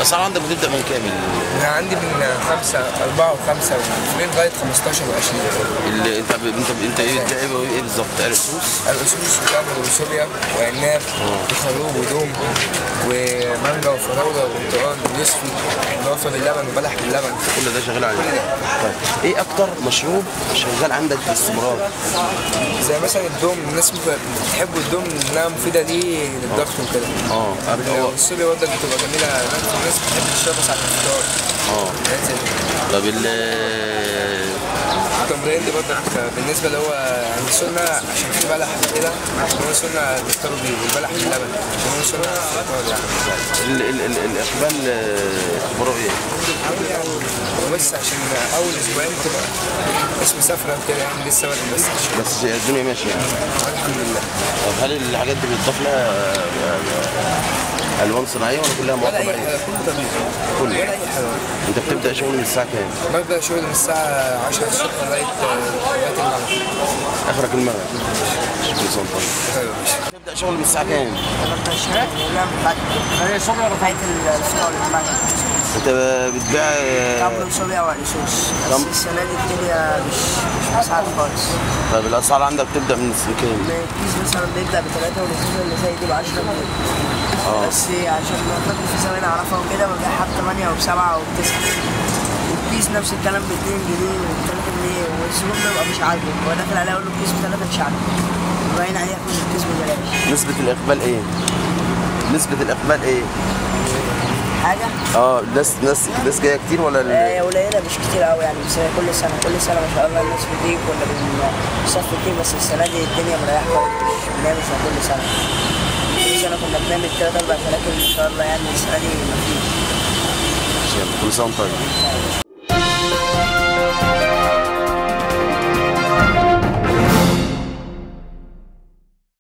الاسعار عندك بتبدا من كام ال- انا عندي من خمسة أربعة وخمسة واثنين لغاية 15 و20 اللي انت ب- انت انت ايه ده ايه ايه بالظبط الرسوس الأسوس وتمر وسوريا وعناب وخروب ودوم ومانجا وفراولة وبرتقال ويوسفي وضوافر باللبن وبلح باللبن كل ده شغال عليه طيب ايه اكتر مشروب شغال عندك باستمرار زي مثلا الدوم الناس بتحب الدوم انها مفيدة ليه للضغط وكده اه عارف هو والسوريا برضه بتبقى جميلة الناس بتحب تشربها ساعة الفطار اه حاجات زي كده. طب ال التمرين دي برضه بالنسبة اللي هو يعني سنة عشان في بلح كده عشان هو سنة بيفطروا بيه والبلح باللبن عشان هو سنة في الفطار يعني ال ال ال الاقبال آه، اخباره ايه؟ يعني بس عشان أول أسبوعين بتبقى مش مسافرة وكده يعني لسه بدري بس عشان بس الدنيا ماشيه يعني الحمد لله طب هل الحاجات دي بتضاف لها آه، آه، الوان صناعيه ولا كلها مواد ولا أي طبيعيه؟ حاجة كله طبيعي كله. ولا أي حاجة انت بتبدا شغل من الساعه كام؟ ببدأ شغل من الساعة 10 الصبح لغاية لغاية المغرب اخرك المغرب كل سنه وانت طيب. أيوة يا باشا. تبدا شغل من الساعه كام؟ هي صبح رفعت الفطار المغرب انت بتبيع آه، قبل صبح وعلشوش بس طب. السنة دي الدنيا مش مش مساعد خالص طيب الاسعار عندك بتبدا من كام؟ الكيس مثلا بيبدأ بثلاثة والكيس اللي زي دي ب 10 جنيه اه بس عشان خاطر في زمان أعرفها وكده ببيعها بثمانية وبسبعة وبتسعة والكيس نفس الكلام ب 2 جنيه و 3 جنيه والزبون بيبقى مش عاجبه هو داخل عليا يقول له الكيس بثلاثة مش عاجبه باين عليه ياخد الكيس ببلاش نسبه الاقبال ايه؟ نسبه الاقبال ايه؟ حاجة اه ناس ناس ناس جايه كتير ولا ال- هي قليلة مش كتير قوي يعني بس هي كل سنة كل سنة ما شاء الله الناس بتيجي كنا بنصف كتير بس السنة دي الدنيا مريحة خالص مش بنعمل زي كل سنة كل سنة كنا بنعمل تلات أربع لكن إن شاء الله يعني السنة دي مفيش كل سنه وانت طيب